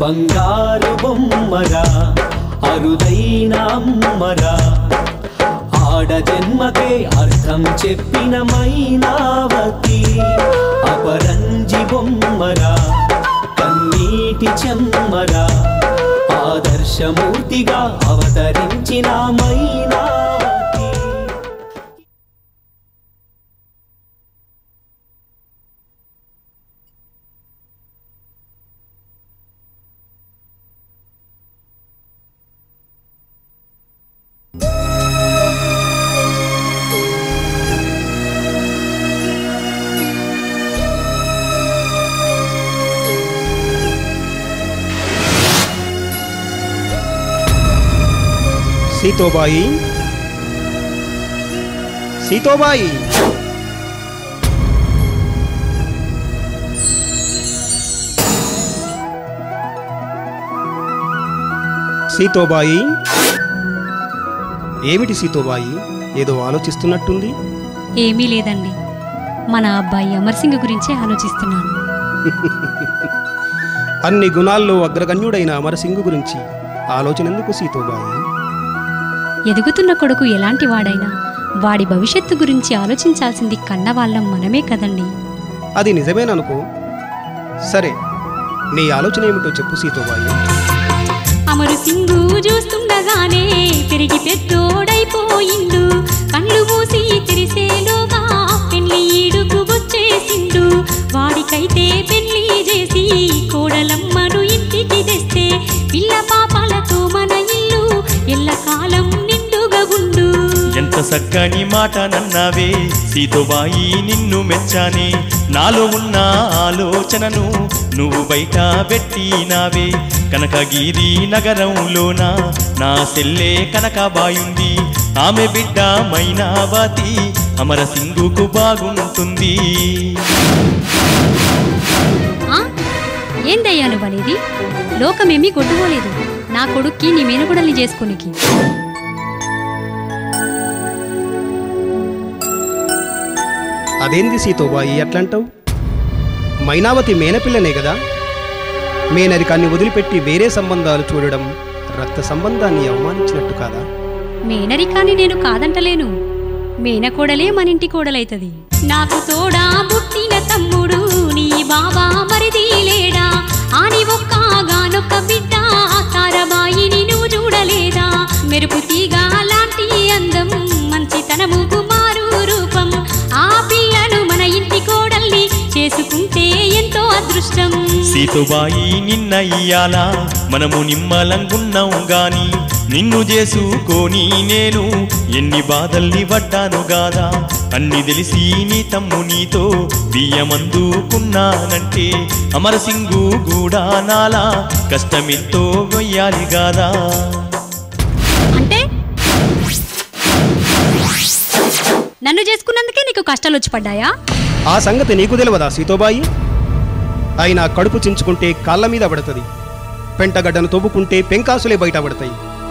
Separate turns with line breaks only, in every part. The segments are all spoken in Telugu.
బంగారు బొమ్మరా అరుదైన అమ్మరా ఆడ జన్మకే అర్థం చెప్పిన మైనావతి అపరంజి బొమ్మరా కన్నీటి చెమ్మరా ఆదర్శమూర్తిగా అవతరించిన మైనావతి
సీతోబాయి సీతోబాయి సీతోబాయి ఏమిటి సీతోబాయి ఏదో ఆలోచిస్తున్నట్టుంది
ఏమీ లేదండి మన అబ్బాయి అమర్ సింగ్ గురించే ఆలోచిస్తున్నాను
అన్ని గుణాల్లో అగ్రగణ్యుడైన అమరసింగు గురించి ఆలోచనెందుకు సీతోబాయి
ఎదుగుతున్న కొడుకు ఎలాంటి వాడైనా వాడి భవిష్యత్తు గురించి ఆలోచించాల్సింది కన్నవాళ్ళం మనమే కదండి
అది నిజమేననుకో సరే నీ ఆలోచన ఏమిటో చెప్పు సీతోబాయి
అమరు సింగు చూస్తుండగానే పెరిగి పెద్దోడైపోయిండు కళ్ళు మూసి తెరిసేలోగా పెళ్లి ఈడుకు వచ్చేసిండు వాడికైతే పెళ్లి చేసి కోడలమ్మను ఇంటికి తెస్తే పిల్ల పాపాలతో మన ఇల్లు ఎల్లకాలం నిండుగా ఉండు
ఎంత సక్కని మాట నన్నావే సీతోబాయి నిన్ను మెచ్చానే నాలో ఉన్న ఆలోచనను నువ్వు బయట పెట్టినావే కనకగిరి నగరంలోన నా సెల్లే కనకబాయుంది ఆమె బిడ్డ మైనావతి అమర సింగుకు బాగుంటుంది
ఆ? ఏందయ్యా నువ్వనేది లోకమేమీ కొట్టుకోలేదు నా కొడుక్కి నీ మేనగుడల్ని చేసుకోనికి
అదేంది సీతోబాయి ఎట్లంటావు మైనావతి మేనపిల్లనే కదా మేనరికాన్ని వదిలిపెట్టి వేరే సంబంధాలు చూడడం రక్త సంబంధాన్ని అవమానించినట్టు కాదా
మేనరికాన్ని నేను కాదంటలేను మేనకోడలే మన ఇంటి కోడలైతది నాకు తోడా పుట్టిన తమ్ముడు నీ బాబా మరిది లేడా ఆని ఒక్కగానొక్క బిడ్డ తారబాయిని నువ్వు చూడలేదా మెరుపు తీగ లాంటి అందం మంచితనము కుమారు రూపం ఆ పిల్లను మన ఇంటి కోడల్ని చేసుకుంటే ఎంతో అదృష్టం
సీతోబాయి నిన్న ఇయ్యాల మనము నిమ్మలంగున్నాం గాని నిన్ను చేసుకొని నేను ఎన్ని బాధల్ని పడ్డాను గాదా అన్ని తెలిసి నీ తమ్ము నీతో బియ్యమందుకున్నానంటే అమరసింగు కూడా నాలా కష్టమెంతో వెయ్యాలి గాదా
అంటే నన్ను చేసుకున్నందుకే నీకు కష్టాలు వచ్చి పడ్డాయా
ఆ సంగతి నీకు తెలియదా సీతోబాయి అయినా కడుపు చించుకుంటే కాళ్ళ మీద పడుతుంది పెంటగడ్డను తవ్వుకుంటే పెంకాసులే బయట పడతాయి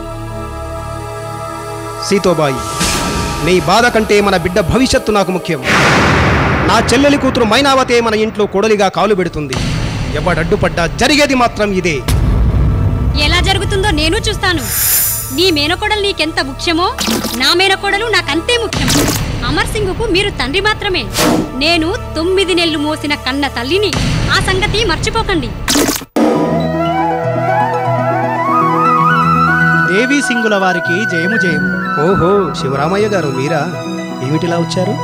సీతోబాయి నీ బాధ కంటే మన బిడ్డ భవిష్యత్తు నాకు ముఖ్యం నా చెల్లెలి కూతురు మైనావతే మన ఇంట్లో కొడలిగా కాలు పెడుతుంది ఎవడడ్డుపడ్డా జరిగేది మాత్రం ఇదే
ఎలా జరుగుతుందో నేను చూస్తాను నీ మేనకోడలు నీకెంత ముఖ్యమో నా మేనకోడలు నాకంతే ముఖ్యం అమర్ సింగ్కు మీరు తండ్రి మాత్రమే నేను తొమ్మిది నెలలు మోసిన కన్న తల్లిని ఆ సంగతి మర్చిపోకండి
దేవీ సింగుల వారికి జయము జయము
ఓహో శివరామయ్య గారు మీరా ఏమిటిలా వచ్చారు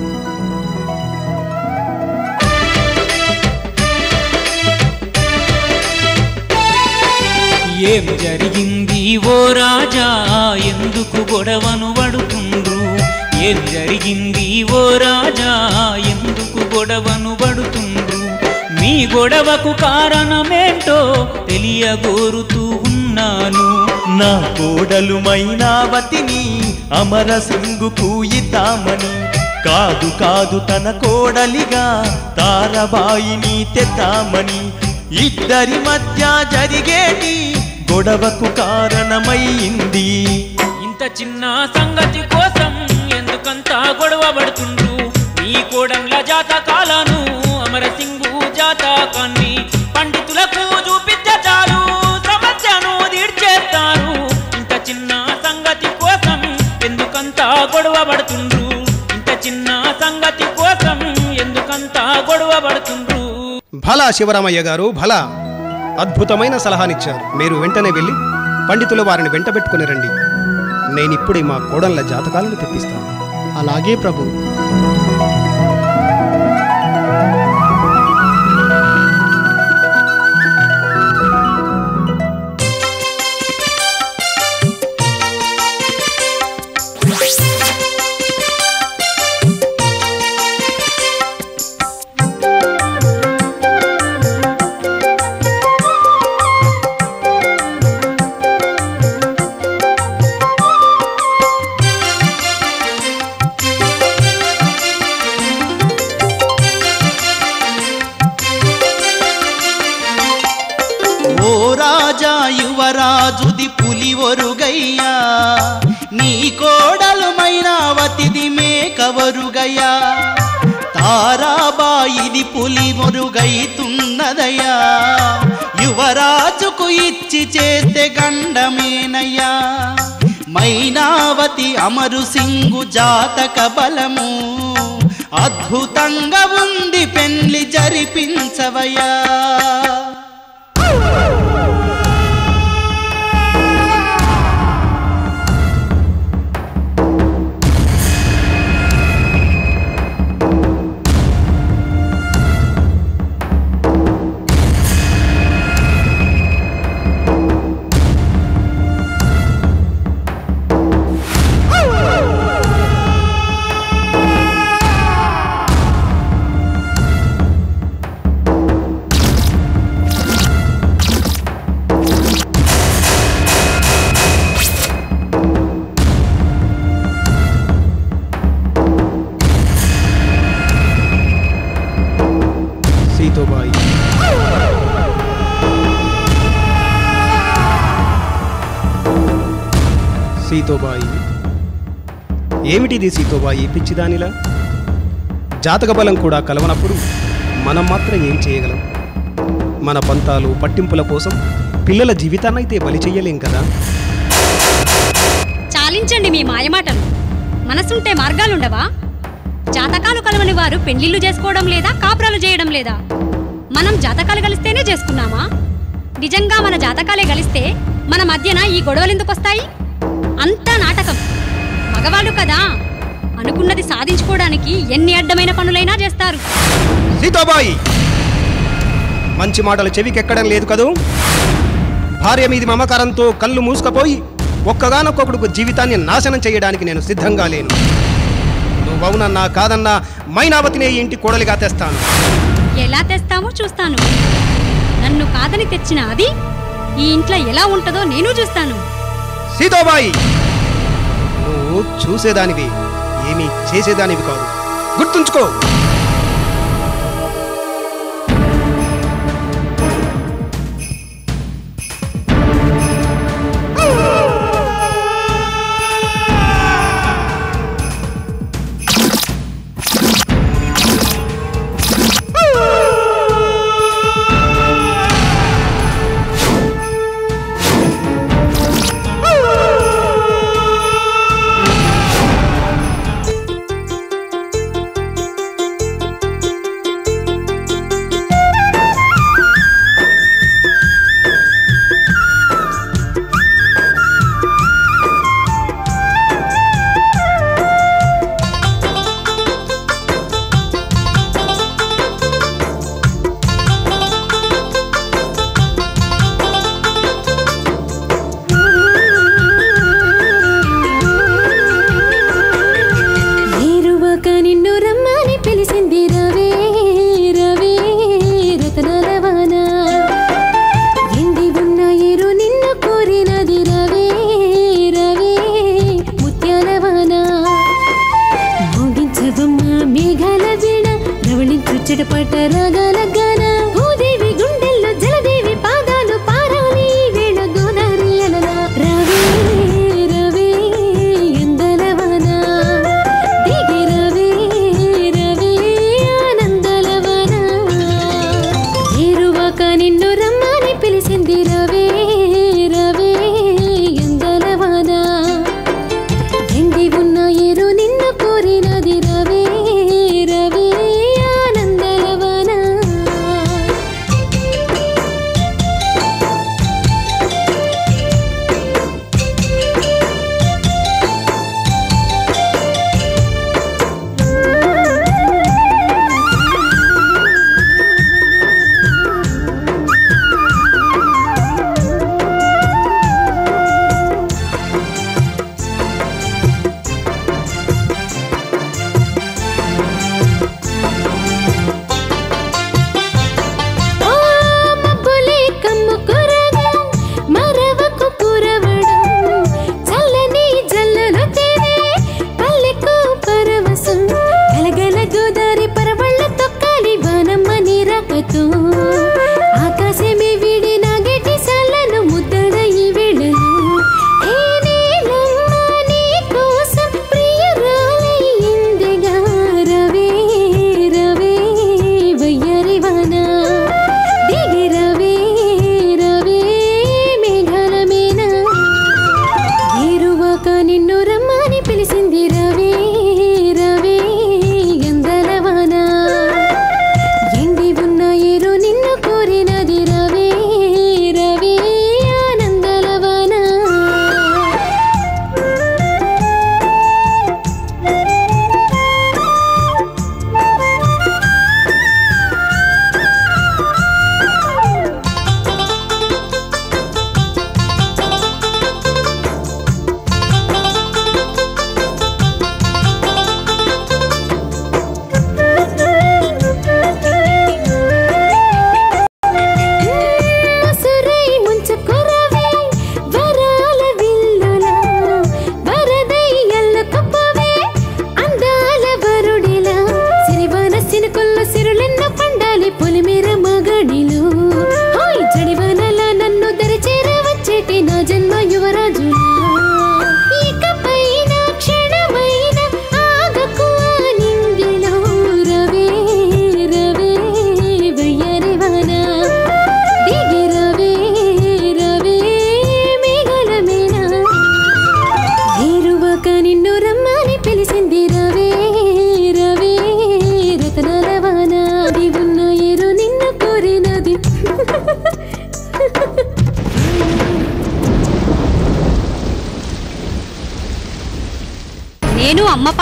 ఏం జరిగింది ఓ రాజా ఎందుకు గొడవను పడుతుండ్రు ఏం జరిగింది ఓ రాజా ఎందుకు గొడవను పడుతుండ్రు మీ గొడవకు కారణమేంటో తెలియగోరుతూ ఉన్నాను
నా కోడలు మైనావతిని అమర సింగుకు ఇద్దామని కాదు కాదు తన కోడలిగా తారబాయిని తెద్దామని ఇద్దరి మధ్య జరిగేటి గొడవకు కారణమైంది
ఇంత చిన్న సంగతి కోసం ఎందుకంత గొడవ పడుతుండ్రు మీ కోడంల జాతకాలను అమర సింగు జాతకాన్ని పండితులకు చూపించ చాలు గొడవ పడుతుండ్రు ఇంత చిన్న సంగతి కోసం ఎందుకంత గొడవ పడుతుండ్రు
భలా శివరామయ్య గారు భలా అద్భుతమైన సలహానిచ్చారు మీరు వెంటనే వెళ్ళి పండితుల వారిని వెంట పెట్టుకుని రండి నేనిప్పుడే మా కోడళ్ళ జాతకాలను తెప్పిస్తాను
అలాగే ప్రభు
ఓ రాజా యువరాజుది పులి ఒరుగయ్యా నీ కోడలు మైనావతిది మేకవరుగయ్యా తారాబాయిది పులి మొరుగైతున్నదయ్యా యువరాజుకు ఇచ్చి చేస్తే గండమేనయ్యా మైనావతి అమరు సింగు జాతక బలము అద్భుతంగా ఉంది పెళ్లి జరిపించవయ్యా
సీతోబాయి సీతోబాయి ఏమిటిది సీతోబాయి పిచ్చిదానిలా జాతక బలం కూడా కలవనప్పుడు మనం మాత్రం ఏం చేయగలం మన పంతాలు పట్టింపుల కోసం పిల్లల జీవితాన్నైతే బలి చెయ్యలేం కదా
చాలించండి మీ మాయమాటలు మనసుంటే మార్గాలుండవా జాతకాలు కలవని వారు పెళ్లిళ్ళు చేసుకోవడం లేదా కాపురాలు చేయడం లేదా మనం జాతకాలు కలిస్తేనే చేసుకున్నామా నిజంగా మన జాతకాలే కలిస్తే మన మధ్యన ఈ గొడవలు ఎందుకు వస్తాయి అంతా నాటకం మగవాళ్ళు కదా అనుకున్నది సాధించుకోవడానికి ఎన్ని అడ్డమైన పనులైనా చేస్తారు
సీతాబాయి మంచి మాటలు చెవికెక్కడం లేదు కదూ భార్య మీది మమకారంతో కళ్ళు మూసుకపోయి ఒక్కగానొక్కొక్కడుకు జీవితాన్ని నాశనం చేయడానికి నేను సిద్ధంగా లేను నువ్వవునన్నా కాదన్నా మైనావతినే ఈ ఇంటి కోడలిగా తెస్తాను
ఎలా తెస్తామో చూస్తాను నన్ను కాదని తెచ్చిన అది ఈ ఇంట్లో ఎలా ఉంటుందో నేను చూస్తాను
సీతాబాయి నువ్వు చూసేదానివి ఏమీ చేసేదానివి కాదు గుర్తుంచుకో
ఏరువాక నిన్ను రమ్మని పిలిచింది రవే రవే రతనాల వాన ఎండి ఉన్న ఏరు నిన్ను కోరినది రవే రవే ముత్యాల వాన మోగించవమ్మ మేఘాల వీణ రవళించు చెడపట రాగాల గాన భూదేవి గుండెల్లో జలదేవి పాదాలు పారాలి ఈ వేళ గోదారి అలల రవే రవే ఎందలవన దిగి రవే రవే ఆనందలవన ఏరువాక నిన్ను రమ్మని పిలిచింది రవే రవే ఎందలవన ఎండి ఉన్న ఏరు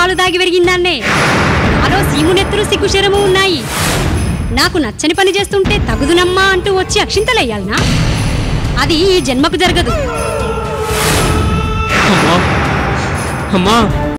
పాలు దాగి పెరిగిందాన్నే నాలో సీమునెత్తులు సిగ్గుశరము ఉన్నాయి నాకు నచ్చని పని చేస్తుంటే తగుదునమ్మా అంటూ వచ్చి అక్షింతలయ్యాలనా అది ఈ జన్మకు జరగదు
అమ్మా అమ్మా